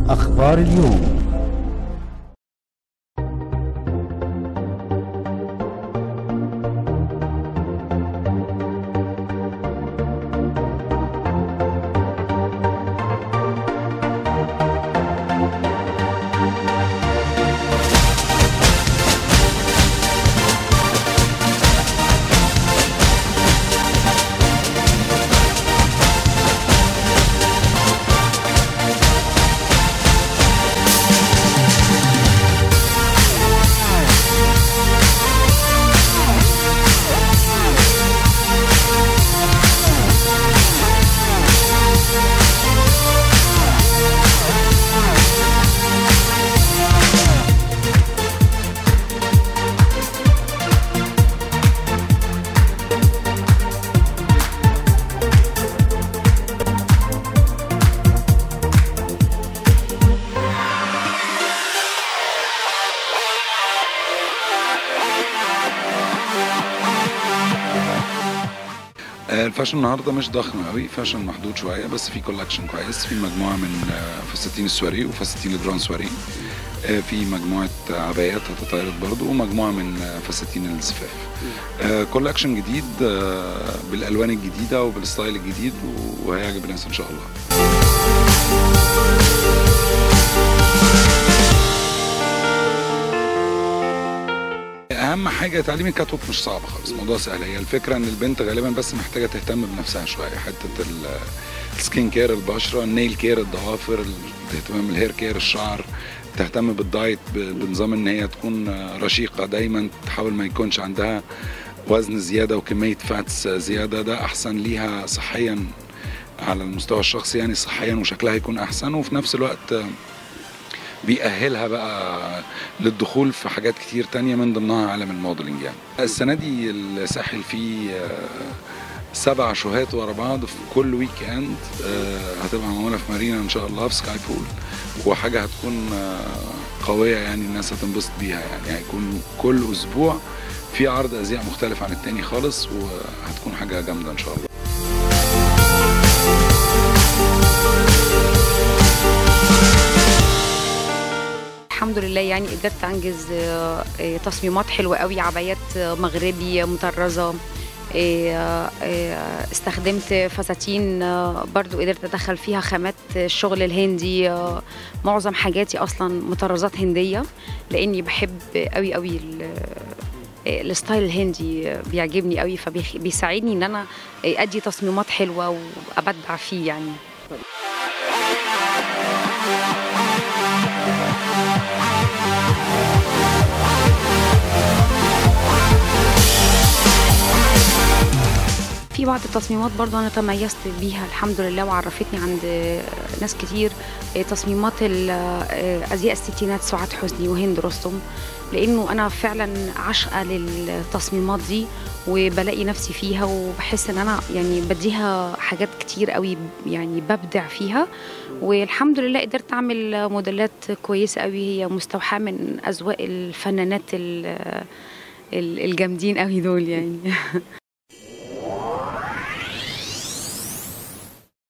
أخبار اليوم آه، الفاشن النهارده مش ضخم قوي فاشن محدود شويه بس في كولكشن كويس في مجموعه من آه، فساتين السواري وفساتين الجران سواري آه، في مجموعه عبايات هتتعرض برضو ومجموعه من آه، فساتين الزفاف آه، كولكشن جديد آه، بالالوان الجديده وبالستايل الجديد وهيعجب الناس ان شاء الله اهم حاجه تعليم الكات ووك مش صعب خالص الموضوع سهل هي الفكره ان البنت غالبا بس محتاجه تهتم بنفسها شويه حته ال- السكين كير البشره النيل كير الضوافر الاهتمام بالهير كير الشعر تهتم بالدايت ب- بنظام ان هي تكون رشيقه دايما تحاول ما يكونش عندها وزن زياده وكميه فاتس زياده ده احسن ليها صحيا على المستوى الشخصي يعني صحيا وشكلها يكون احسن وفي نفس الوقت بيأهلها بقى للدخول في حاجات كتير تانية من ضمنها عالم الموديلنج يعني السنة دي الساحل فيه آه، سبع شوهات ورا بعض في كل ويك اند آه، هتبقى معمولة في مارينا ان شاء الله في سكاي بول وحاجة هتكون آه، قوية يعني الناس هتنبسط بيها يعني هيكون كل اسبوع في عرض ازياء مختلف عن التاني خالص وهتكون حاجة جامدة ان شاء الله الحمد لله يعني قدرت انجز آه، آه، تصميمات حلوه قوي عبايات آه، مغربي مطرزه آه، آه، استخدمت فساتين آه، برضو قدرت ادخل فيها خامات الشغل الهندي آه، معظم حاجاتي اصلا مطرزات هنديه لاني بحب قوي قوي ال- آه، الستايل الهندي آه، بيعجبني قوي فبيساعدني ان انا آه، ادي تصميمات حلوه وابدع فيه يعني في بعض التصميمات برضو انا تميزت بيها الحمد لله وعرفتني عند ناس كتير تصميمات ال- ازياء الستينات سعاد حسني وهند رستم لانه انا فعلا عاشقه للتصميمات دي وبلاقي نفسي فيها وبحس ان انا يعني بديها حاجات كتير قوي يعني ببدع فيها والحمد لله قدرت اعمل موديلات كويسه قوي هي مستوحاه من اذواق الفنانات ال- ال- الجامدين قوي دول يعني